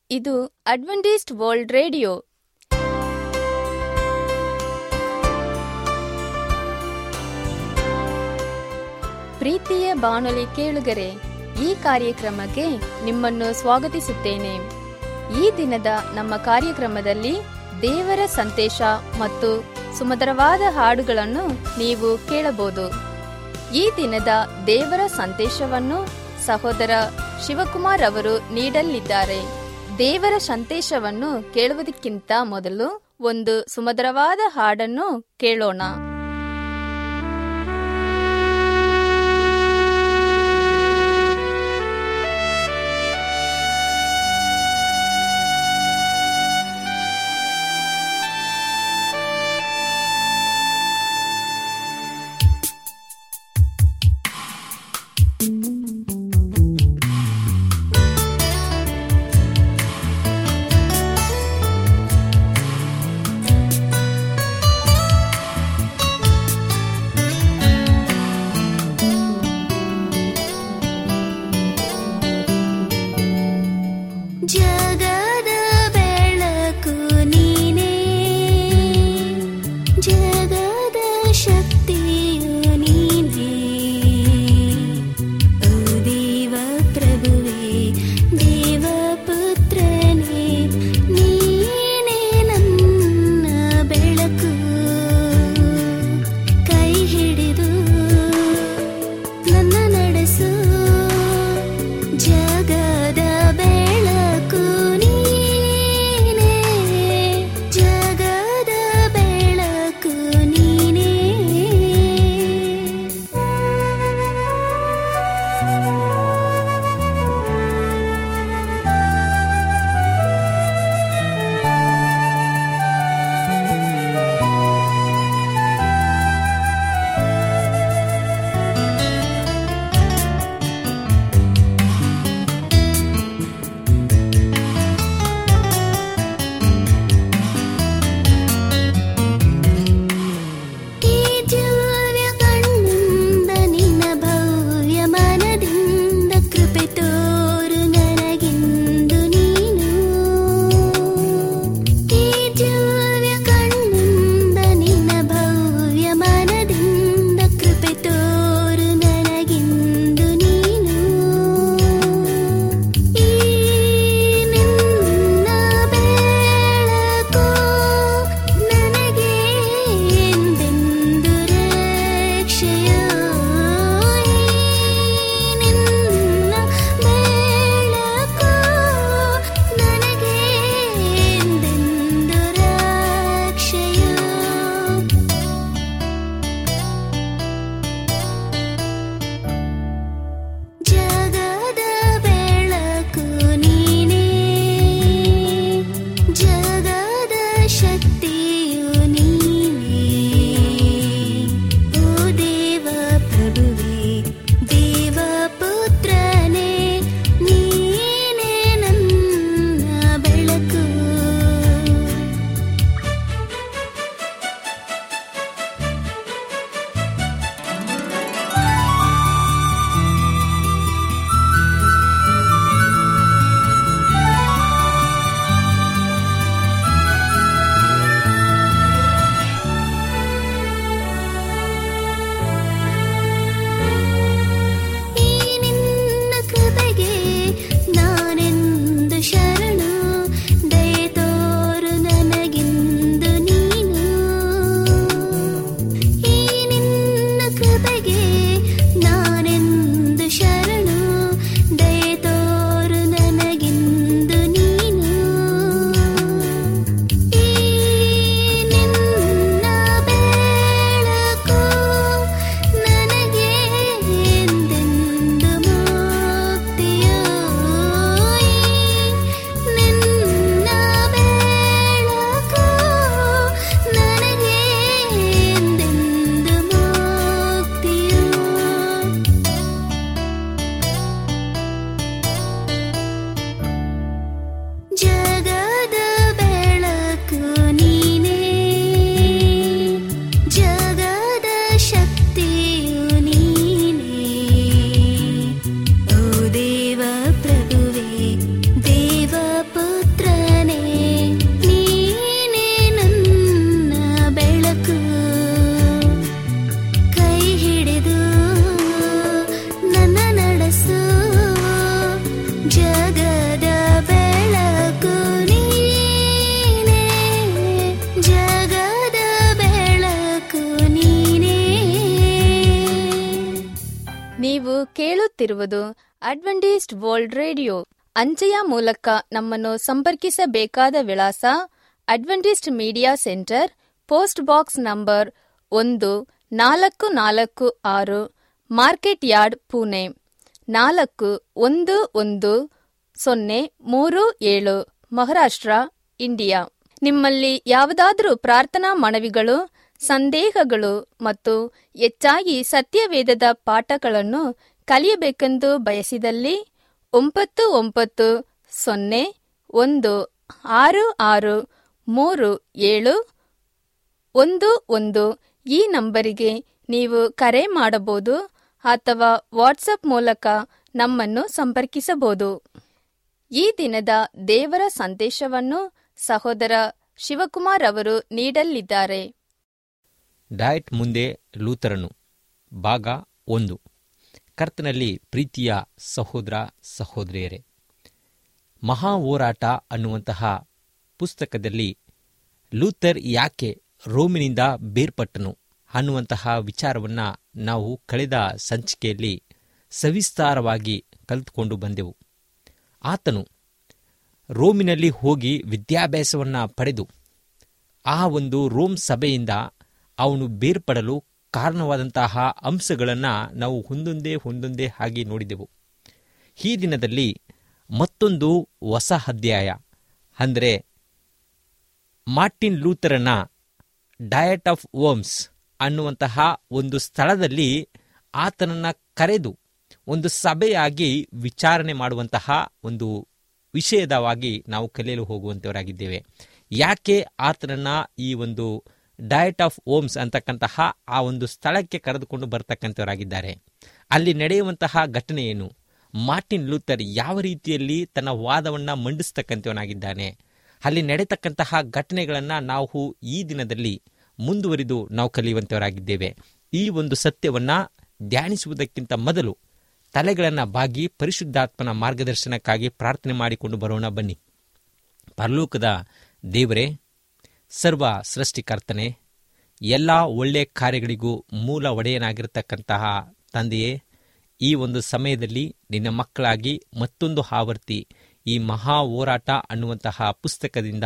ಇದು Adventist world radio ಪ್ರೀತಿಯ ಬಾನುಲಿ ಕೇಳುಗರೆ ಈ ಕಾರ್ಯಕ್ರಮಕ್ಕೆ ನಿಮ್ಮನ್ನು ಸ್ವಾಗತಿಸುತ್ತೇನೆ ಈ ದಿನದ ನಮ್ಮ ಕಾರ್ಯಕ್ರಮದಲ್ಲಿ ದೇವರ ಸಂದೇಶ ಮತ್ತು ಸುಮಧುರವಾದ ಹಾಡುಗಳನ್ನು ನೀವು ಕೇಳಬಹುದು ಈ ದಿನದ ದೇವರ ಸಂದೇಶವನ್ನು ಸಹೋದರ ಶಿವಕುಮಾರ್ ಅವರು ನೀಡಲಿದ್ದಾರೆ ದೇವರ ಸಂದೇಶವನ್ನು ಕೇಳುವುದಕ್ಕಿಂತ ಮೊದಲು ಒಂದು ಸುಮಧುರವಾದ ಹಾಡನ್ನು ಕೇಳೋಣ ಿ ಕೇಳುತ್ತಿರುವುದು ಅಡ್ವೆಂಟಿಸ್ಟ್ ವರ್ಲ್ಡ್ ರೇಡಿಯೋ ಅಂಚೆಯ ಮೂಲಕ ನಮ್ಮನ್ನು ಸಂಪರ್ಕಿಸಬೇಕಾದ ವಿಳಾಸ Adventist media centre post box number ಒಂದು ನಾಲ್ಕು ನಾಲ್ಕು ಆರು ಮಾರ್ಕೆಟ್ ಯಾರ್ಡ್ ಪುಣೆ ನಾಲ್ಕು ಒಂದು ಒಂದು ಸೊನ್ನೆ ಮೂರು ಏಳು ಮಹಾರಾಷ್ಟ್ರ ಇಂಡಿಯಾ ನಿಮ್ಮಲ್ಲಿ ಯಾವುದಾದರೂ ಪ್ರಾರ್ಥನಾ ಮನವಿಗಳು ಸಂದೇಹಗಳು ಮತ್ತು ಹೆಚ್ಚಾಗಿ ಸತ್ಯವೇದದ ಪಾಠಗಳನ್ನು ಕಲಿಯಬೇಕೆಂದು ಬಯಸಿದಲ್ಲಿ ಒಂಬತ್ತು ಒಂಬತ್ತು ಸೊನ್ನೆ ಒಂದು ಆರು ಆರು ಮೂರು ಏಳು ಒಂದು ಒಂದು ಈ ನಂಬರಿಗೆ ನೀವು ಕರೆ ಮಾಡಬಹುದು ಅಥವಾ ವಾಟ್ಸಪ್ ಮೂಲಕ ನಮ್ಮನ್ನು ಸಂಪರ್ಕಿಸಬಹುದು ಈ ದಿನದ ದೇವರ ಸಂದೇಶವನ್ನು ಸಹೋದರ ಶಿವಕುಮಾರ್ ಅವರು ನೀಡಲಿದ್ದಾರೆ ಡಯಟ್ ಮುಂದೆ ಲೂಥರನು ಭಾಗ ಒಂದು ಕರ್ತನಲ್ಲಿ ಪ್ರೀತಿಯ ಸಹೋದರ ಸಹೋದರಿಯರೇ ಮಹಾ ಹೋರಾಟ ಅನ್ನುವಂತಹ ಪುಸ್ತಕದಲ್ಲಿ ಲೂಥರ್ ಯಾಕೆ ರೋಮಿನಿಂದ ಬೇರ್ಪಟ್ಟನು ಅನ್ನುವಂತಹ ವಿಚಾರವನ್ನು ನಾವು ಕಳೆದ ಸಂಚಿಕೆಯಲ್ಲಿ ಸವಿಸ್ತಾರವಾಗಿ ಕಲಿತುಕೊಂಡು ಬಂದೆವು ಆತನು ರೋಮಿನಲ್ಲಿ ಹೋಗಿ ವಿದ್ಯಾಭ್ಯಾಸವನ್ನು ಪಡೆದು ಆ ಒಂದು ರೋಮ್ ಸಭೆಯಿಂದ ಅವನು ಬೇರ್ಪಡಲು ಕಾರಣವಾದಂತಹ ಅಂಶಗಳನ್ನು ನಾವು ಒಂದೊಂದೇ ಒಂದೊಂದೇ ಹಾಗೆ ನೋಡಿದೆವು ಈ ದಿನದಲ್ಲಿ ಮತ್ತೊಂದು ಹೊಸ ಅಧ್ಯಾಯ ಅಂದರೆ ಮಾರ್ಟಿನ್ ಲೂಥರನ ಡಯಟ್ ಆಫ್ ಓಮ್ಸ್ ಅನ್ನುವಂತಹ ಒಂದು ಸ್ಥಳದಲ್ಲಿ ಆತನನ್ನು ಕರೆದು ಒಂದು ಸಭೆಯಾಗಿ ವಿಚಾರಣೆ ಮಾಡುವಂತಹ ಒಂದು ವಿಷಯದವಾಗಿ ನಾವು ಕಲಿಯಲು ಹೋಗುವಂತವರಾಗಿದ್ದೇವೆ ಯಾಕೆ ಆತನನ್ನ ಈ ಒಂದು ಡಯಟ್ ಆಫ್ ಓಮ್ಸ್ ಅಂತಕ್ಕಂತಹ ಆ ಒಂದು ಸ್ಥಳಕ್ಕೆ ಕರೆದುಕೊಂಡು ಬರ್ತಕ್ಕಂಥವರಾಗಿದ್ದಾರೆ ಅಲ್ಲಿ ನಡೆಯುವಂತಹ ಘಟನೆ ಏನು ಮಾರ್ಟಿನ್ ಲೂಥರ್ ಯಾವ ರೀತಿಯಲ್ಲಿ ತನ್ನ ವಾದವನ್ನು ಮಂಡಿಸ್ತಕ್ಕಂಥವನಾಗಿದ್ದಾನೆ ಅಲ್ಲಿ ನಡೆತಕ್ಕಂತಹ ಘಟನೆಗಳನ್ನು ನಾವು ಈ ದಿನದಲ್ಲಿ ಮುಂದುವರಿದು ನಾವು ಕಲಿಯುವಂತವರಾಗಿದ್ದೇವೆ ಈ ಒಂದು ಸತ್ಯವನ್ನ ಧ್ಯಾನಿಸುವುದಕ್ಕಿಂತ ಮೊದಲು ತಲೆಗಳನ್ನು ಬಾಗಿ ಪರಿಶುದ್ಧಾತ್ಮನ ಮಾರ್ಗದರ್ಶನಕ್ಕಾಗಿ ಪ್ರಾರ್ಥನೆ ಮಾಡಿಕೊಂಡು ಬರೋಣ ಬನ್ನಿ ಪರಲೋಕದ ದೇವರೇ ಸರ್ವ ಸೃಷ್ಟಿಕರ್ತನೆ ಎಲ್ಲ ಒಳ್ಳೆಯ ಕಾರ್ಯಗಳಿಗೂ ಮೂಲ ಒಡೆಯನಾಗಿರತಕ್ಕಂತಹ ತಂದೆಯೇ ಈ ಒಂದು ಸಮಯದಲ್ಲಿ ನಿನ್ನ ಮಕ್ಕಳಾಗಿ ಮತ್ತೊಂದು ಆವರ್ತಿ ಈ ಮಹಾ ಹೋರಾಟ ಅನ್ನುವಂತಹ ಪುಸ್ತಕದಿಂದ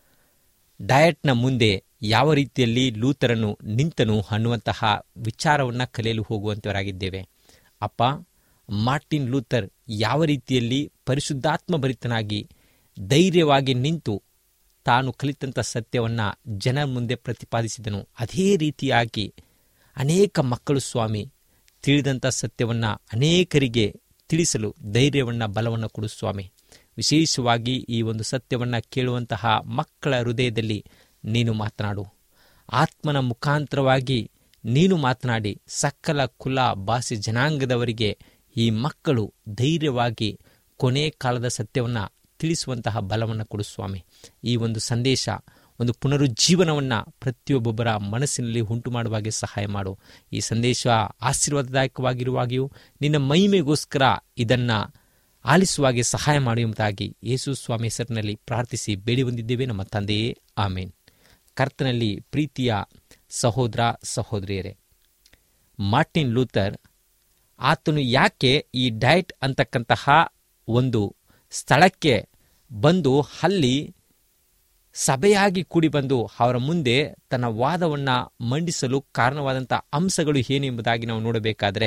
ಡಯಟ್ನ ಮುಂದೆ ಯಾವ ರೀತಿಯಲ್ಲಿ ಲೂತರನು ನಿಂತನು ಅನ್ನುವಂತಹ ವಿಚಾರವನ್ನು ಕಲಿಯಲು ಹೋಗುವಂತವರಾಗಿದ್ದೇವೆ ಅಪ್ಪ ಮಾರ್ಟಿನ್ ಲೂಥರ್ ಯಾವ ರೀತಿಯಲ್ಲಿ ಪರಿಶುದ್ಧಾತ್ಮ ಭರಿತನಾಗಿ ಧೈರ್ಯವಾಗಿ ನಿಂತು ತಾನು ಕಲಿತಂಥ ಸತ್ಯವನ್ನು ಜನ ಮುಂದೆ ಪ್ರತಿಪಾದಿಸಿದನು ಅದೇ ರೀತಿಯಾಗಿ ಅನೇಕ ಮಕ್ಕಳು ಸ್ವಾಮಿ ತಿಳಿದಂಥ ಸತ್ಯವನ್ನು ಅನೇಕರಿಗೆ ತಿಳಿಸಲು ಧೈರ್ಯವನ್ನು ಬಲವನ್ನು ಕೊಡು ಸ್ವಾಮಿ ವಿಶೇಷವಾಗಿ ಈ ಒಂದು ಸತ್ಯವನ್ನು ಕೇಳುವಂತಹ ಮಕ್ಕಳ ಹೃದಯದಲ್ಲಿ ನೀನು ಮಾತನಾಡು ಆತ್ಮನ ಮುಖಾಂತರವಾಗಿ ನೀನು ಮಾತನಾಡಿ ಸಕಲ ಕುಲ ಭಾಷೆ ಜನಾಂಗದವರಿಗೆ ಈ ಮಕ್ಕಳು ಧೈರ್ಯವಾಗಿ ಕೊನೆ ಕಾಲದ ಸತ್ಯವನ್ನು ತಿಳಿಸುವಂತಹ ಬಲವನ್ನು ಕೊಡು ಸ್ವಾಮಿ ಈ ಒಂದು ಸಂದೇಶ ಒಂದು ಪುನರುಜ್ಜೀವನವನ್ನು ಪ್ರತಿಯೊಬ್ಬೊಬ್ಬರ ಮನಸ್ಸಿನಲ್ಲಿ ಉಂಟು ಮಾಡುವ ಹಾಗೆ ಸಹಾಯ ಮಾಡು ಈ ಸಂದೇಶ ಆಶೀರ್ವಾದದಾಯಕವಾಗಿರುವಾಗಿಯೂ ನಿನ್ನ ಮಹಿಮೆಗೋಸ್ಕರ ಇದನ್ನು ಆಲಿಸುವಾಗೆ ಸಹಾಯ ಮಾಡುವಂತಾಗಿ ಯೇಸು ಸ್ವಾಮಿ ಹೆಸರಿನಲ್ಲಿ ಪ್ರಾರ್ಥಿಸಿ ಬೇಡಿ ಹೊಂದಿದ್ದೇವೆ ನಮ್ಮ ತಂದೆಯೇ ಆಮೇನ್ ಕರ್ತನಲ್ಲಿ ಪ್ರೀತಿಯ ಸಹೋದರ ಸಹೋದರಿಯರೇ ಮಾರ್ಟಿನ್ ಲೂಥರ್ ಆತನು ಯಾಕೆ ಈ ಡಯಟ್ ಅಂತಕ್ಕಂತಹ ಒಂದು ಸ್ಥಳಕ್ಕೆ ಬಂದು ಅಲ್ಲಿ ಸಭೆಯಾಗಿ ಕೂಡಿ ಬಂದು ಅವರ ಮುಂದೆ ತನ್ನ ವಾದವನ್ನು ಮಂಡಿಸಲು ಕಾರಣವಾದಂಥ ಅಂಶಗಳು ಏನು ಎಂಬುದಾಗಿ ನಾವು ನೋಡಬೇಕಾದರೆ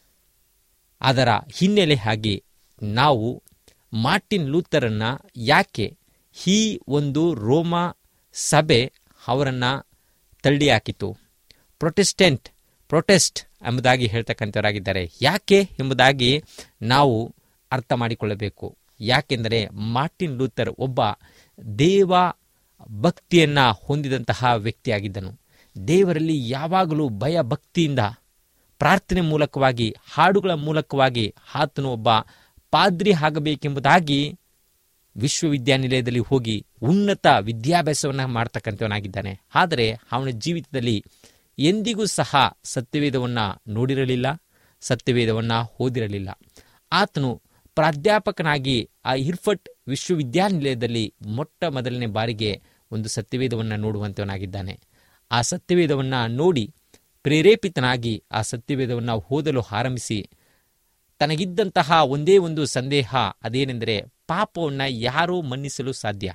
ಅದರ ಹಿನ್ನೆಲೆ ಆಗಿ ನಾವು ಮಾರ್ಟಿನ್ ಲೂಥರನ್ನ ಯಾಕೆ ಈ ಒಂದು ರೋಮ ಸಭೆ ಅವರನ್ನು ತಳ್ಳಿ ಹಾಕಿತು ಪ್ರೊಟೆಸ್ಟೆಂಟ್ ಪ್ರೊಟೆಸ್ಟ್ ಎಂಬುದಾಗಿ ಹೇಳ್ತಕ್ಕಂಥವರಾಗಿದ್ದಾರೆ ಯಾಕೆ ಎಂಬುದಾಗಿ ನಾವು ಅರ್ಥ ಮಾಡಿಕೊಳ್ಳಬೇಕು ಯಾಕೆಂದರೆ ಮಾರ್ಟಿನ್ ಲೂಥರ್ ಒಬ್ಬ ದೇವ ಭಕ್ತಿಯನ್ನ ಹೊಂದಿದಂತಹ ವ್ಯಕ್ತಿಯಾಗಿದ್ದನು ದೇವರಲ್ಲಿ ಯಾವಾಗಲೂ ಭಯ ಭಕ್ತಿಯಿಂದ ಪ್ರಾರ್ಥನೆ ಮೂಲಕವಾಗಿ ಹಾಡುಗಳ ಮೂಲಕವಾಗಿ ಆತನು ಒಬ್ಬ ಪಾದ್ರಿ ಆಗಬೇಕೆಂಬುದಾಗಿ ವಿಶ್ವವಿದ್ಯಾನಿಲಯದಲ್ಲಿ ಹೋಗಿ ಉನ್ನತ ವಿದ್ಯಾಭ್ಯಾಸವನ್ನು ಮಾಡ್ತಕ್ಕಂಥವನಾಗಿದ್ದಾನೆ ಆದರೆ ಅವನ ಜೀವಿತದಲ್ಲಿ ಎಂದಿಗೂ ಸಹ ಸತ್ಯವೇದವನ್ನು ನೋಡಿರಲಿಲ್ಲ ಸತ್ಯವೇದವನ್ನು ಓದಿರಲಿಲ್ಲ ಆತನು ಪ್ರಾಧ್ಯಾಪಕನಾಗಿ ಆ ಇರ್ಫಟ್ ವಿಶ್ವವಿದ್ಯಾನಿಲಯದಲ್ಲಿ ಮೊಟ್ಟ ಮೊದಲನೇ ಬಾರಿಗೆ ಒಂದು ಸತ್ಯವೇದವನ್ನು ನೋಡುವಂತವನಾಗಿದ್ದಾನೆ ಆ ಸತ್ಯವೇದವನ್ನು ನೋಡಿ ಪ್ರೇರೇಪಿತನಾಗಿ ಆ ಸತ್ಯವೇದವನ್ನು ಓದಲು ಆರಂಭಿಸಿ ತನಗಿದ್ದಂತಹ ಒಂದೇ ಒಂದು ಸಂದೇಹ ಅದೇನೆಂದರೆ ಪಾಪವನ್ನು ಯಾರೂ ಮನ್ನಿಸಲು ಸಾಧ್ಯ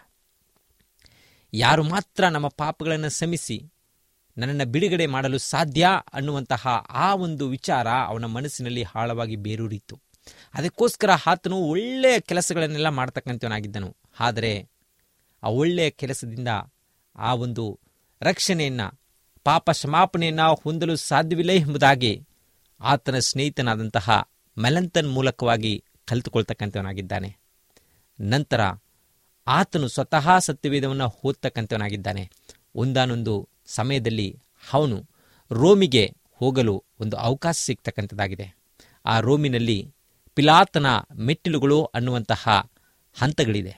ಯಾರು ಮಾತ್ರ ನಮ್ಮ ಪಾಪಗಳನ್ನು ಶ್ರಮಿಸಿ ನನ್ನನ್ನು ಬಿಡುಗಡೆ ಮಾಡಲು ಸಾಧ್ಯ ಅನ್ನುವಂತಹ ಆ ಒಂದು ವಿಚಾರ ಅವನ ಮನಸ್ಸಿನಲ್ಲಿ ಆಳವಾಗಿ ಬೇರೂರಿತ್ತು ಅದಕ್ಕೋಸ್ಕರ ಆತನು ಒಳ್ಳೆಯ ಕೆಲಸಗಳನ್ನೆಲ್ಲ ಮಾಡ್ತಕ್ಕಂಥವನಾಗಿದ್ದನು ಆದರೆ ಆ ಒಳ್ಳೆಯ ಕೆಲಸದಿಂದ ಆ ಒಂದು ರಕ್ಷಣೆಯನ್ನು ಪಾಪ ಕ್ಷಮಾಪಣೆಯನ್ನು ಹೊಂದಲು ಸಾಧ್ಯವಿಲ್ಲ ಎಂಬುದಾಗಿ ಆತನ ಸ್ನೇಹಿತನಾದಂತಹ ಮೆಲಂತನ್ ಮೂಲಕವಾಗಿ ಕಲಿತುಕೊಳ್ತಕ್ಕಂಥವನಾಗಿದ್ದಾನೆ ನಂತರ ಆತನು ಸ್ವತಃ ಸತ್ಯವೇದವನ್ನು ಓದ್ತಕ್ಕಂಥವನಾಗಿದ್ದಾನೆ ಒಂದಾನೊಂದು ಸಮಯದಲ್ಲಿ ಅವನು ರೋಮಿಗೆ ಹೋಗಲು ಒಂದು ಅವಕಾಶ ಸಿಗ್ತಕ್ಕಂಥದ್ದಾಗಿದೆ ಆ ರೋಮಿನಲ್ಲಿ ಪಿಲಾತನ ಮೆಟ್ಟಿಲುಗಳು ಅನ್ನುವಂತಹ ಹಂತಗಳಿದೆ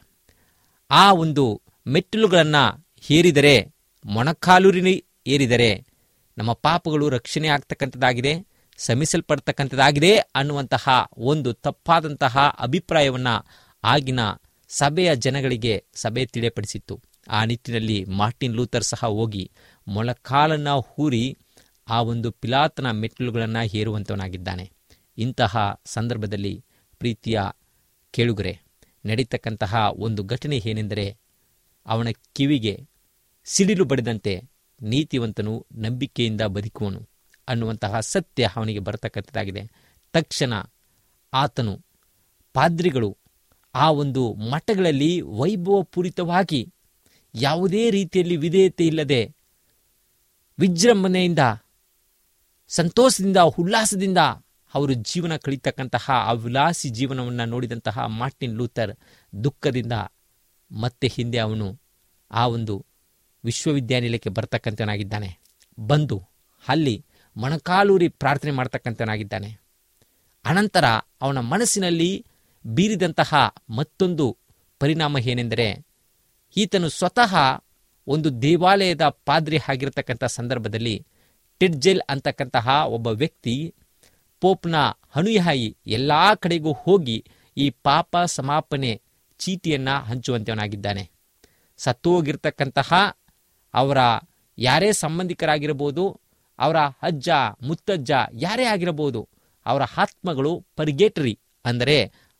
ಆ ಒಂದು ಮೆಟ್ಟಿಲುಗಳನ್ನು ಹೇರಿದರೆ ಮೊಣಕಾಲೂರಿನ ಏರಿದರೆ ನಮ್ಮ ಪಾಪಗಳು ರಕ್ಷಣೆ ಆಗ್ತಕ್ಕಂಥದ್ದಾಗಿದೆ ಶ್ರಮಿಸಲ್ಪಡ್ತಕ್ಕಂಥದ್ದಾಗಿದೆ ಅನ್ನುವಂತಹ ಒಂದು ತಪ್ಪಾದಂತಹ ಅಭಿಪ್ರಾಯವನ್ನು ಆಗಿನ ಸಭೆಯ ಜನಗಳಿಗೆ ಸಭೆ ತಿಳಿಯಪಡಿಸಿತ್ತು ಆ ನಿಟ್ಟಿನಲ್ಲಿ ಮಾರ್ಟಿನ್ ಲೂಥರ್ ಸಹ ಹೋಗಿ ಮೊಳಕಾಲನ್ನು ಹೂರಿ ಆ ಒಂದು ಪಿಲಾತನ ಮೆಟ್ಟಿಲುಗಳನ್ನು ಹೇರುವಂತವನಾಗಿದ್ದಾನೆ ಇಂತಹ ಸಂದರ್ಭದಲ್ಲಿ ಪ್ರೀತಿಯ ಕೇಳುಗರೆ ನಡೀತಕ್ಕಂತಹ ಒಂದು ಘಟನೆ ಏನೆಂದರೆ ಅವನ ಕಿವಿಗೆ ಸಿಡಿಲು ಬಡಿದಂತೆ ನೀತಿವಂತನು ನಂಬಿಕೆಯಿಂದ ಬದುಕುವನು ಅನ್ನುವಂತಹ ಸತ್ಯ ಅವನಿಗೆ ಬರತಕ್ಕಂಥದ್ದಾಗಿದೆ ತಕ್ಷಣ ಆತನು ಪಾದ್ರಿಗಳು ಆ ಒಂದು ಮಠಗಳಲ್ಲಿ ವೈಭವಪೂರಿತವಾಗಿ ಯಾವುದೇ ರೀತಿಯಲ್ಲಿ ವಿಧೇಯತೆ ಇಲ್ಲದೆ ವಿಜೃಂಭಣೆಯಿಂದ ಸಂತೋಷದಿಂದ ಉಲ್ಲಾಸದಿಂದ ಅವರು ಜೀವನ ಕಳೀತಕ್ಕಂತಹ ಆ ವಿಲಾಸಿ ಜೀವನವನ್ನು ನೋಡಿದಂತಹ ಮಾರ್ಟಿನ್ ಲೂಥರ್ ದುಃಖದಿಂದ ಮತ್ತೆ ಹಿಂದೆ ಅವನು ಆ ಒಂದು ವಿಶ್ವವಿದ್ಯಾನಿಲಯಕ್ಕೆ ಬರ್ತಕ್ಕಂಥವನಾಗಿದ್ದಾನೆ ಬಂದು ಅಲ್ಲಿ ಮೊಣಕಾಲೂರಿ ಪ್ರಾರ್ಥನೆ ಮಾಡ್ತಕ್ಕಂಥವನಾಗಿದ್ದಾನೆ ಅನಂತರ ಅವನ ಮನಸ್ಸಿನಲ್ಲಿ ಬೀರಿದಂತಹ ಮತ್ತೊಂದು ಪರಿಣಾಮ ಏನೆಂದರೆ ಈತನು ಸ್ವತಃ ಒಂದು ದೇವಾಲಯದ ಪಾದ್ರಿ ಆಗಿರತಕ್ಕಂಥ ಸಂದರ್ಭದಲ್ಲಿ ಟಿಡ್ಜೆಲ್ ಅಂತಕ್ಕಂತಹ ಒಬ್ಬ ವ್ಯಕ್ತಿ ಪೋಪ್ನ ಅನುಯಾಯಿ ಎಲ್ಲ ಕಡೆಗೂ ಹೋಗಿ ಈ ಪಾಪ ಸಮಾಪನೆ ಚೀಟಿಯನ್ನು ಹಂಚುವಂತವನಾಗಿದ್ದಾನೆ ಸತ್ತೋಗಿರ್ತಕ್ಕಂತಹ ಅವರ ಯಾರೇ ಸಂಬಂಧಿಕರಾಗಿರಬಹುದು ಅವರ ಅಜ್ಜ ಮುತ್ತಜ್ಜ ಯಾರೇ ಆಗಿರಬಹುದು ಅವರ ಆತ್ಮಗಳು ಪರಿಗೇಟರಿ ಅಂದರೆ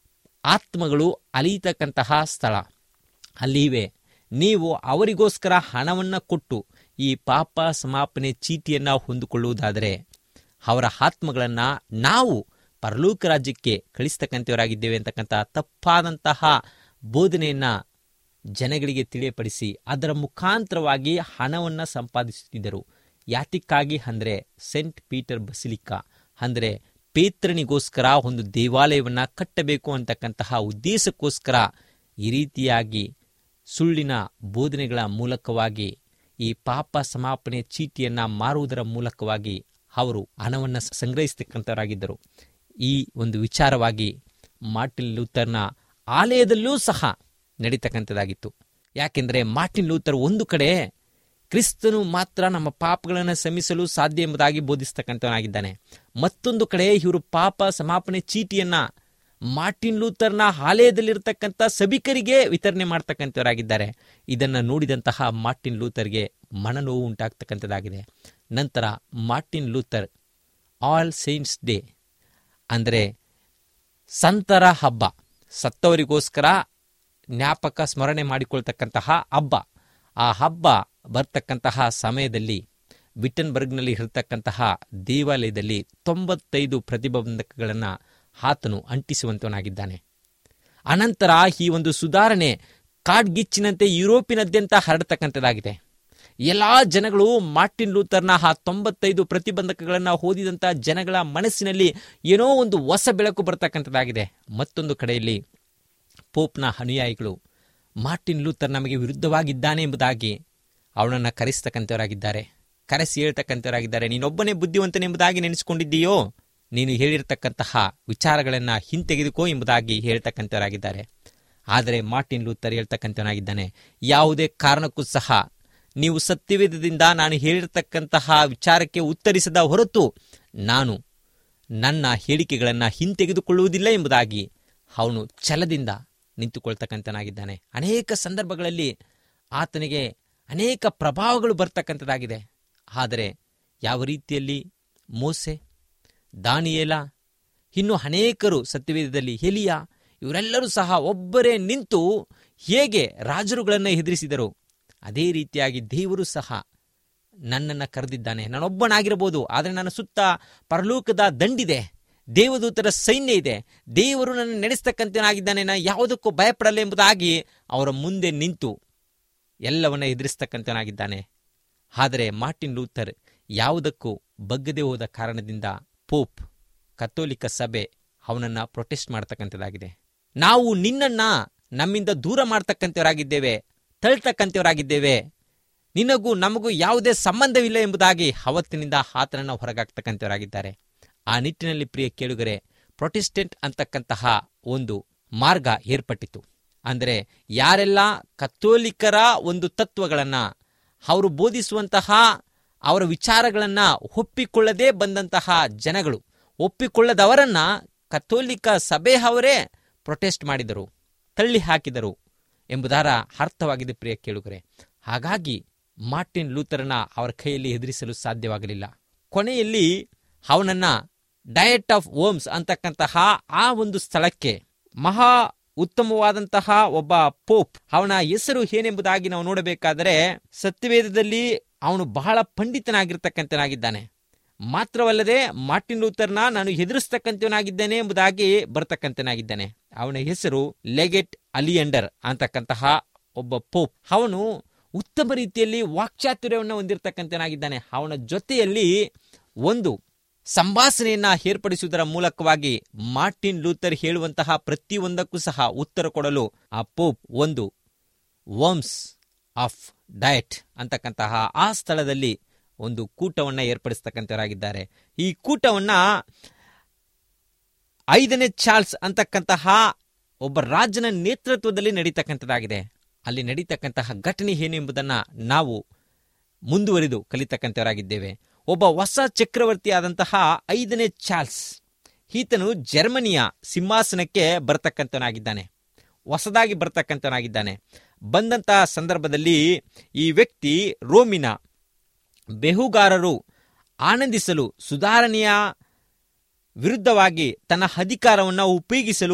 ಆತ್ಮಗಳು ಅಲಿಯತಕ್ಕಂತಹ ಸ್ಥಳ ಅಲ್ಲಿವೆ ನೀವು ಅವರಿಗೋಸ್ಕರ ಹಣವನ್ನು ಕೊಟ್ಟು ಈ ಪಾಪ ಸಮಾಪನೆ ಚೀಟಿಯನ್ನು ಹೊಂದಿಕೊಳ್ಳುವುದಾದರೆ ಅವರ ಆತ್ಮಗಳನ್ನು ನಾವು ಪರಲೋಕ ರಾಜ್ಯಕ್ಕೆ ಕಳಿಸ್ತಕ್ಕಂಥವರಾಗಿದ್ದೇವೆ ಅಂತಕ್ಕಂಥ ತಪ್ಪಾದಂತಹ ಬೋಧನೆಯನ್ನು ಜನಗಳಿಗೆ ತಿಳಿಯಪಡಿಸಿ ಅದರ ಮುಖಾಂತರವಾಗಿ ಹಣವನ್ನು ಸಂಪಾದಿಸುತ್ತಿದ್ದರು ಯಾತಿಕ್ಕಾಗಿ ಅಂದರೆ ಸೆಂಟ್ ಪೀಟರ್ ಬಸಿಲಿಕಾ ಅಂದರೆ ಪೇತ್ರನಿಗೋಸ್ಕರ ಒಂದು ದೇವಾಲಯವನ್ನು ಕಟ್ಟಬೇಕು ಅಂತಕ್ಕಂತಹ ಉದ್ದೇಶಕ್ಕೋಸ್ಕರ ಈ ರೀತಿಯಾಗಿ ಸುಳ್ಳಿನ ಬೋಧನೆಗಳ ಮೂಲಕವಾಗಿ ಈ ಪಾಪ ಸಮಾಪನೆ ಚೀಟಿಯನ್ನು ಮಾರುವುದರ ಮೂಲಕವಾಗಿ ಅವರು ಹಣವನ್ನು ಸಂಗ್ರಹಿಸತಕ್ಕಂಥವರಾಗಿದ್ದರು ಈ ಒಂದು ವಿಚಾರವಾಗಿ ಮಾರ್ಟಿನ್ ಲೂಥರ್ನ ಆಲಯದಲ್ಲೂ ಸಹ ನಡೀತಕ್ಕಂಥದ್ದಾಗಿತ್ತು ಯಾಕೆಂದರೆ ಮಾರ್ಟಿನ್ ಲೂಥರ್ ಒಂದು ಕಡೆ ಕ್ರಿಸ್ತನು ಮಾತ್ರ ನಮ್ಮ ಪಾಪಗಳನ್ನು ಶ್ರಮಿಸಲು ಸಾಧ್ಯ ಎಂಬುದಾಗಿ ಬೋಧಿಸ್ತಕ್ಕಂಥವನಾಗಿದ್ದಾನೆ ಮತ್ತೊಂದು ಕಡೆ ಇವರು ಪಾಪ ಸಮಾಪನೆ ಚೀಟಿಯನ್ನ ಮಾರ್ಟಿನ್ ಲೂಥರ್ನ ಆಲಯದಲ್ಲಿರ್ತಕ್ಕಂಥ ಸಭಿಕರಿಗೆ ವಿತರಣೆ ಮಾಡ್ತಕ್ಕಂಥವರಾಗಿದ್ದಾರೆ ಇದನ್ನು ನೋಡಿದಂತಹ ಮಾರ್ಟಿನ್ ಲೂಥರ್ಗೆ ಮನನೋವು ಉಂಟಾಗ್ತಕ್ಕಂಥದ್ದಾಗಿದೆ ನಂತರ Martin Luther all saints day ಅಂದರೆ ಸಂತರ ಹಬ್ಬ ಸತ್ತವರಿಗೋಸ್ಕರ ಜ್ಞಾಪಕ ಸ್ಮರಣೆ ಮಾಡಿಕೊಳ್ತಕ್ಕಂತಹ ಹಬ್ಬ ಆ ಹಬ್ಬ ಬರ್ತಕ್ಕಂತಹ ಸಮಯದಲ್ಲಿ ವಿಟನ್ಬರ್ಗ್ನಲ್ಲಿ ಇರತಕ್ಕಂತಹ ದೇವಾಲಯದಲ್ಲಿ ತೊಂಬತ್ತೈದು ಪ್ರತಿಬಂಧಕಗಳನ್ನು ಆತನು ಅಂಟಿಸುವಂತವನಾಗಿದ್ದಾನೆ ಅನಂತರ ಈ ಒಂದು ಸುಧಾರಣೆ ಕಾಡ್ಗಿಚ್ಚಿನಂತೆ ಯುರೋಪಿನಾದ್ಯಂತ ಹರಡತಕ್ಕಂಥದ್ದಾಗಿದೆ ಎಲ್ಲ ಜನಗಳು ಮಾರ್ಟಿನ್ ಲೂಥರ್ನ ಆ ತೊಂಬತ್ತೈದು ಪ್ರತಿಬಂಧಕಗಳನ್ನು ಓದಿದಂಥ ಜನಗಳ ಮನಸ್ಸಿನಲ್ಲಿ ಏನೋ ಒಂದು ಹೊಸ ಬೆಳಕು ಬರ್ತಕ್ಕಂಥದ್ದಾಗಿದೆ ಮತ್ತೊಂದು ಕಡೆಯಲ್ಲಿ ಪೋಪ್ನ ಅನುಯಾಯಿಗಳು ಮಾರ್ಟಿನ್ ಲೂಥರ್ ನಮಗೆ ವಿರುದ್ಧವಾಗಿದ್ದಾನೆ ಎಂಬುದಾಗಿ ಅವನನ್ನು ಕರೆಸ್ತಕ್ಕಂಥವರಾಗಿದ್ದಾರೆ ಕರೆಸಿ ಹೇಳ್ತಕ್ಕಂಥವರಾಗಿದ್ದಾರೆ ನೀನೊಬ್ಬನೇ ಬುದ್ಧಿವಂತನೆಂಬುದಾಗಿ ನೆನೆಸ್ಕೊಂಡಿದ್ದೀಯೋ ನೀನು ಹೇಳಿರ್ತಕ್ಕಂತಹ ವಿಚಾರಗಳನ್ನು ಹಿಂತೆಗೆದುಕೋ ಎಂಬುದಾಗಿ ಹೇಳ್ತಕ್ಕಂಥವರಾಗಿದ್ದಾರೆ ಆದರೆ ಮಾರ್ಟಿನ್ ಲೂಥರ್ ಹೇಳ್ತಕ್ಕಂಥವನಾಗಿದ್ದಾನೆ ಯಾವುದೇ ಕಾರಣಕ್ಕೂ ಸಹ ನೀವು ಸತ್ಯವೇದದಿಂದ ನಾನು ಹೇಳಿರ್ತಕ್ಕಂತಹ ವಿಚಾರಕ್ಕೆ ಉತ್ತರಿಸದ ಹೊರತು ನಾನು ನನ್ನ ಹೇಳಿಕೆಗಳನ್ನು ಹಿಂತೆಗೆದುಕೊಳ್ಳುವುದಿಲ್ಲ ಎಂಬುದಾಗಿ ಅವನು ಛಲದಿಂದ ನಿಂತುಕೊಳ್ತಕ್ಕಂಥನಾಗಿದ್ದಾನೆ ಅನೇಕ ಸಂದರ್ಭಗಳಲ್ಲಿ ಆತನಿಗೆ ಅನೇಕ ಪ್ರಭಾವಗಳು ಬರ್ತಕ್ಕಂಥದ್ದಾಗಿದೆ ಆದರೆ ಯಾವ ರೀತಿಯಲ್ಲಿ ಮೋಸೆ ದಾನಿಯೇಲ ಇನ್ನು ಅನೇಕರು ಸತ್ಯವೇದದಲ್ಲಿ ಎಲಿಯ ಇವರೆಲ್ಲರೂ ಸಹ ಒಬ್ಬರೇ ನಿಂತು ಹೇಗೆ ರಾಜರುಗಳನ್ನು ಎದುರಿಸಿದರು ಅದೇ ರೀತಿಯಾಗಿ ದೇವರು ಸಹ ನನ್ನನ್ನು ಕರೆದಿದ್ದಾನೆ ನಾನೊಬ್ಬನಾಗಿರಬಹುದು ಆದರೆ ನನ್ನ ಸುತ್ತ ಪರಲೋಕದ ದಂಡಿದೆ ದೇವದೂತರ ಸೈನ್ಯ ಇದೆ ದೇವರು ನನ್ನ ನಡೆಸ್ತಕ್ಕಂಥನಾಗಿದ್ದಾನೆ ನಾನು ಯಾವುದಕ್ಕೂ ಭಯಪಡಲ್ಲ ಎಂಬುದಾಗಿ ಅವರ ಮುಂದೆ ನಿಂತು ಎಲ್ಲವನ್ನ ಎದುರಿಸ್ತಕ್ಕಂಥನಾಗಿದ್ದಾನೆ ಆದರೆ ಮಾರ್ಟಿನ್ ಲೂಥರ್ ಯಾವುದಕ್ಕೂ ಬಗ್ಗದೆ ಹೋದ ಕಾರಣದಿಂದ ಪೋಪ್ ಕಥೋಲಿಕ ಸಭೆ ಅವನನ್ನ ಪ್ರೊಟೆಸ್ಟ್ ಮಾಡ್ತಕ್ಕಂಥದ್ದಾಗಿದೆ ನಾವು ನಿನ್ನನ್ನ ನಮ್ಮಿಂದ ದೂರ ಮಾಡ್ತಕ್ಕಂಥವರಾಗಿದ್ದೇವೆ ತಳ್ತಕ್ಕಂಥವರಾಗಿದ್ದೇವೆ ನಿನಗೂ ನಮಗೂ ಯಾವುದೇ ಸಂಬಂಧವಿಲ್ಲ ಎಂಬುದಾಗಿ ಅವತ್ತಿನಿಂದ ಆತನನ್ನು ಹೊರಗಾಗ್ತಕ್ಕಂಥವರಾಗಿದ್ದಾರೆ ಆ ನಿಟ್ಟಿನಲ್ಲಿ ಪ್ರಿಯ ಕೇಳುಗರೆ ಪ್ರೊಟೆಸ್ಟೆಂಟ್ ಅಂತಕ್ಕಂತಹ ಒಂದು ಮಾರ್ಗ ಏರ್ಪಟ್ಟಿತು ಅಂದರೆ ಯಾರೆಲ್ಲ ಕಥೋಲಿಕರ ಒಂದು ತತ್ವಗಳನ್ನ ಅವರು ಬೋಧಿಸುವಂತಹ ಅವರ ವಿಚಾರಗಳನ್ನ ಒಪ್ಪಿಕೊಳ್ಳದೆ ಬಂದಂತಹ ಜನಗಳು ಒಪ್ಪಿಕೊಳ್ಳದವರನ್ನ ಕಥೋಲಿಕ ಸಭೆಯವರೇ ಪ್ರೊಟೆಸ್ಟ್ ಮಾಡಿದರು ತಳ್ಳಿ ಹಾಕಿದರು ಎಂಬುದರ ಅರ್ಥವಾಗಿದೆ ಪ್ರಿಯ ಕೇಳುಗರೆ ಹಾಗಾಗಿ ಮಾರ್ಟಿನ್ ಲೂಥರನ ಅವರ ಕೈಯಲ್ಲಿ ಎದುರಿಸಲು ಸಾಧ್ಯವಾಗಲಿಲ್ಲ ಕೊನೆಯಲ್ಲಿ ಅವನನ್ನ ಡಯಟ್ ಆಫ್ ಓಮ್ಸ್ ಅಂತಕ್ಕಂತಹ ಆ ಒಂದು ಸ್ಥಳಕ್ಕೆ ಮಹಾ ಉತ್ತಮವಾದಂತಹ ಒಬ್ಬ ಪೋಪ್ ಅವನ ಹೆಸರು ಏನೆಂಬುದಾಗಿ ನಾವು ನೋಡಬೇಕಾದರೆ ಸತ್ಯವೇದದಲ್ಲಿ ಅವನು ಬಹಳ ಪಂಡಿತನಾಗಿರ್ತಕ್ಕಂಥನಾಗಿದ್ದಾನೆ ಮಾತ್ರವಲ್ಲದೆ ಮಾರ್ಟಿನ್ ಲೂಥರ್ನ ನಾನು ಎದುರಿಸ್ತಕ್ಕಂಥವನಾಗಿದ್ದೇನೆ ಎಂಬುದಾಗಿ ಬರ್ತಕ್ಕಂಥನಾಗಿದ್ದಾನೆ ಅವನ ಹೆಸರು ಲೆಗೆಟ್ ಅಲಿಯಂಡರ್ ಅಂತಕ್ಕಂತಹ ಒಬ್ಬ ಪೋಪ್ ಅವನು ಉತ್ತಮ ರೀತಿಯಲ್ಲಿ ವಾಕ್ಚಾತುರ್ಯವನ್ನು ಹೊಂದಿರತಕ್ಕಂಥನಾಗಿದ್ದಾನೆ ಅವನ ಜೊತೆಯಲ್ಲಿ ಒಂದು ಸಂಭಾಷಣೆಯನ್ನ ಏರ್ಪಡಿಸುವುದರ ಮೂಲಕವಾಗಿ ಮಾರ್ಟಿನ್ ಲೂಥರ್ ಹೇಳುವಂತಹ ಪ್ರತಿಯೊಂದಕ್ಕೂ ಸಹ ಉತ್ತರ ಕೊಡಲು ಆ ಪೋಪ್ ಒಂದು ವರ್ಮ್ಸ್ ಆಫ್ ಡಯಟ್ ಅಂತಕ್ಕಂತಹ ಆ ಸ್ಥಳದಲ್ಲಿ ಒಂದು ಕೂಟವನ್ನ ಏರ್ಪಡಿಸ್ತಕ್ಕಂಥವರಾಗಿದ್ದಾರೆ ಈ ಕೂಟವನ್ನ ಐದನೇ ಚಾರ್ಲ್ಸ್ ಅಂತಕ್ಕಂತಹ ಒಬ್ಬ ರಾಜನ ನೇತೃತ್ವದಲ್ಲಿ ನಡೀತಕ್ಕಂಥದ್ದಾಗಿದೆ ಅಲ್ಲಿ ನಡೀತಕ್ಕಂತಹ ಘಟನೆ ಏನು ಎಂಬುದನ್ನ ನಾವು ಮುಂದುವರಿದು ಕಲಿತಕ್ಕಂಥವರಾಗಿದ್ದೇವೆ ಒಬ್ಬ ಹೊಸ ಚಕ್ರವರ್ತಿ ಆದಂತಹ ಐದನೇ ಚಾರ್ಲ್ಸ್ ಈತನು ಜರ್ಮನಿಯ ಸಿಂಹಾಸನಕ್ಕೆ ಬರ್ತಕ್ಕಂಥವನಾಗಿದ್ದಾನೆ ಹೊಸದಾಗಿ ಬರ್ತಕ್ಕಂಥವನಾಗಿದ್ದಾನೆ ಬಂದಂತಹ ಸಂದರ್ಭದಲ್ಲಿ ಈ ವ್ಯಕ್ತಿ ರೋಮಿನ ಬೆಹುಗಾರರು ಆನಂದಿಸಲು ಸುಧಾರಣೆಯ ವಿರುದ್ಧವಾಗಿ ತನ್ನ ಅಧಿಕಾರವನ್ನು ಉಪಯೋಗಿಸಲು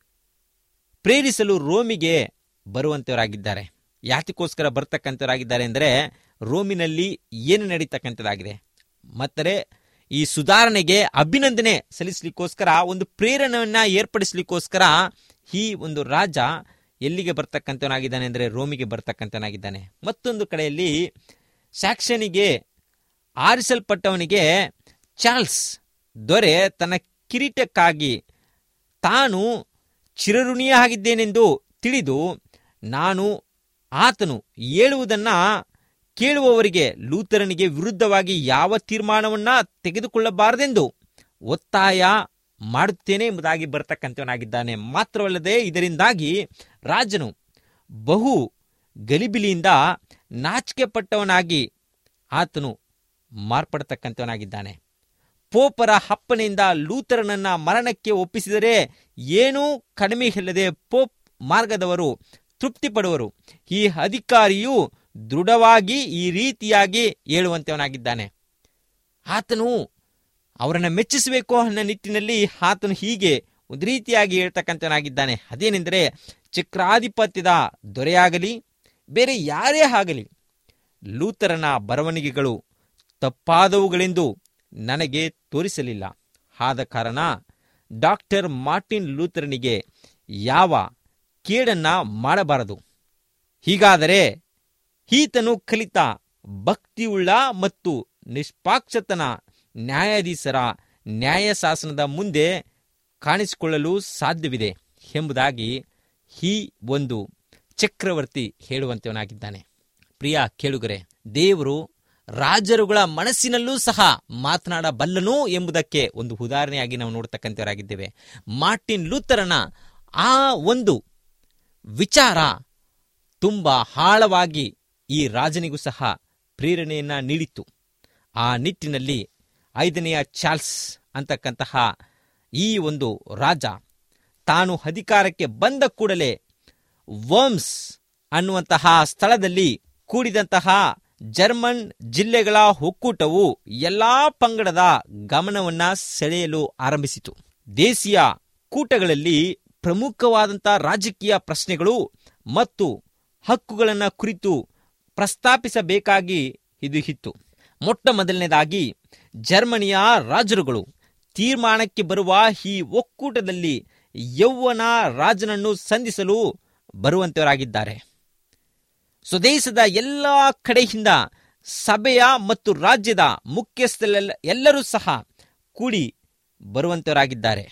ಪ್ರೇರಿಸಲು ರೋಮಿಗೆ ಬರುವಂತವರಾಗಿದ್ದಾರೆ ಯಾತಕ್ಕೋಸ್ಕರ ಬರ್ತಕ್ಕಂಥವರಾಗಿದ್ದಾರೆ ಅಂದರೆ ರೋಮಿನಲ್ಲಿ ಏನು ನಡೀತಕ್ಕಂಥದ್ದಾಗಿದೆ ಮತ್ತೆ ಈ ಸುಧಾರಣೆಗೆ ಅಭಿನಂದನೆ ಸಲ್ಲಿಸಲಿಕ್ಕೋಸ್ಕರ ಒಂದು ಪ್ರೇರಣೆಯನ್ನ ಏರ್ಪಡಿಸಲಿಕ್ಕೋಸ್ಕರ ಈ ಒಂದು ರಾಜ ಎಲ್ಲಿಗೆ ಬರ್ತಕ್ಕಂಥವನಾಗಿದ್ದಾನೆ ಅಂದರೆ ರೋಮಿಗೆ ಬರ್ತಕ್ಕಂಥವನಾಗಿದ್ದಾನೆ ಮತ್ತೊಂದು ಕಡೆಯಲ್ಲಿ ಸ್ಯಾಕ್ಷನಿಗೆ ಆರಿಸಲ್ಪಟ್ಟವನಿಗೆ ಚಾರ್ಲ್ಸ್ ದೊರೆ ತನ್ನ ಕಿರೀಟಕ್ಕಾಗಿ ತಾನು ಚಿರಋಣಿಯಾಗಿದ್ದೇನೆಂದು ತಿಳಿದು ನಾನು ಆತನು ಹೇಳುವುದನ್ನ ಕೇಳುವವರಿಗೆ ಲೂಥರನಿಗೆ ವಿರುದ್ಧವಾಗಿ ಯಾವ ತೀರ್ಮಾನವನ್ನ ತೆಗೆದುಕೊಳ್ಳಬಾರದೆಂದು ಒತ್ತಾಯ ಮಾಡುತ್ತೇನೆ ಎಂಬುದಾಗಿ ಬರ್ತಕ್ಕಂಥವನಾಗಿದ್ದಾನೆ ಮಾತ್ರವಲ್ಲದೆ ಇದರಿಂದಾಗಿ ರಾಜನು ಬಹು ಗಲಿಬಿಲಿಯಿಂದ ನಾಚಿಕೆ ಪಟ್ಟವನಾಗಿ ಆತನು ಮಾರ್ಪಡತಕ್ಕಂಥವನಾಗಿದ್ದಾನೆ ಪೋಪರ ಅಪ್ಪನೆಯಿಂದ ಲೂಥರನನ್ನ ಮರಣಕ್ಕೆ ಒಪ್ಪಿಸಿದರೆ ಏನೂ ಕಡಿಮೆ ಇಲ್ಲದೆ ಪೋಪ್ ಮಾರ್ಗದವರು ತೃಪ್ತಿ ಪಡುವರು ಈ ಅಧಿಕಾರಿಯು ದೃಢವಾಗಿ ಈ ರೀತಿಯಾಗಿ ಹೇಳುವಂತವನಾಗಿದ್ದಾನೆ ಆತನು ಅವರನ್ನ ಮೆಚ್ಚಿಸಬೇಕು ಅನ್ನೋ ನಿಟ್ಟಿನಲ್ಲಿ ಆತನು ಹೀಗೆ ಒಂದು ರೀತಿಯಾಗಿ ಹೇಳ್ತಕ್ಕಂಥವನಾಗಿದ್ದಾನೆ ಅದೇನೆಂದರೆ ಚಕ್ರಾಧಿಪತ್ಯದ ದೊರೆಯಾಗಲಿ ಬೇರೆ ಯಾರೇ ಆಗಲಿ ಲೂಥರನ ಬರವಣಿಗೆಗಳು ತಪ್ಪಾದವುಗಳೆಂದು ನನಗೆ ತೋರಿಸಲಿಲ್ಲ ಆದ ಕಾರಣ ಡಾಕ್ಟರ್ ಮಾರ್ಟಿನ್ ಲೂಥರನಿಗೆ ಯಾವ ಕೇಡನ್ನ ಮಾಡಬಾರದು ಹೀಗಾದರೆ ಈತನು ಕಲಿತ ಭಕ್ತಿಯುಳ್ಳ ಮತ್ತು ನಿಷ್ಪಾಕ್ಷತನ ನ್ಯಾಯಾಧೀಶರ ನ್ಯಾಯಶಾಸನದ ಮುಂದೆ ಕಾಣಿಸಿಕೊಳ್ಳಲು ಸಾಧ್ಯವಿದೆ ಎಂಬುದಾಗಿ ಈ ಒಂದು ಚಕ್ರವರ್ತಿ ಹೇಳುವಂತವನಾಗಿದ್ದಾನೆ ಪ್ರಿಯ ಕೇಳುಗರೆ ದೇವರು ರಾಜರುಗಳ ಮನಸ್ಸಿನಲ್ಲೂ ಸಹ ಮಾತನಾಡಬಲ್ಲನು ಎಂಬುದಕ್ಕೆ ಒಂದು ಉದಾಹರಣೆಯಾಗಿ ನಾವು ನೋಡ್ತಕ್ಕಂಥವರಾಗಿದ್ದೇವೆ ಮಾರ್ಟಿನ್ ಲೂಥರನ ಆ ಒಂದು ವಿಚಾರ ತುಂಬ ಆಳವಾಗಿ ಈ ರಾಜನಿಗೂ ಸಹ ಪ್ರೇರಣೆಯನ್ನ ನೀಡಿತ್ತು ಆ ನಿಟ್ಟಿನಲ್ಲಿ ಐದನೆಯ ಚಾರ್ಲ್ಸ್ ಅಂತಕ್ಕಂತಹ ಈ ಒಂದು ರಾಜ ತಾನು ಅಧಿಕಾರಕ್ಕೆ ಬಂದ ಕೂಡಲೇ ವರ್ಮ್ಸ್ ಅನ್ನುವಂತಹ ಸ್ಥಳದಲ್ಲಿ ಕೂಡಿದಂತಹ ಜರ್ಮನ್ ಜಿಲ್ಲೆಗಳ ಒಕ್ಕೂಟವು ಎಲ್ಲಾ ಪಂಗಡದ ಗಮನವನ್ನ ಸೆಳೆಯಲು ಆರಂಭಿಸಿತು ದೇಶೀಯ ಕೂಟಗಳಲ್ಲಿ ಪ್ರಮುಖವಾದಂಥ ರಾಜಕೀಯ ಪ್ರಶ್ನೆಗಳು ಮತ್ತು ಹಕ್ಕುಗಳನ್ನು ಕುರಿತು ಪ್ರಸ್ತಾಪಿಸಬೇಕಾಗಿ ಇದು ಇತ್ತು ಮೊಟ್ಟ ಮೊದಲನೇದಾಗಿ ಜರ್ಮನಿಯ ರಾಜರುಗಳು ತೀರ್ಮಾನಕ್ಕೆ ಬರುವ ಈ ಒಕ್ಕೂಟದಲ್ಲಿ ಯೌವನ ರಾಜನನ್ನು ಸಂಧಿಸಲು ಬರುವಂತವರಾಗಿದ್ದಾರೆ ಸ್ವದೇಶದ ಎಲ್ಲ ಕಡೆಯಿಂದ ಸಭೆಯ ಮತ್ತು ರಾಜ್ಯದ ಮುಖ್ಯಸ್ಥರೆಲ್ಲ ಎಲ್ಲರೂ ಸಹ ಕೂಡಿ ಬರುವಂತವರಾಗಿದ್ದಾರೆ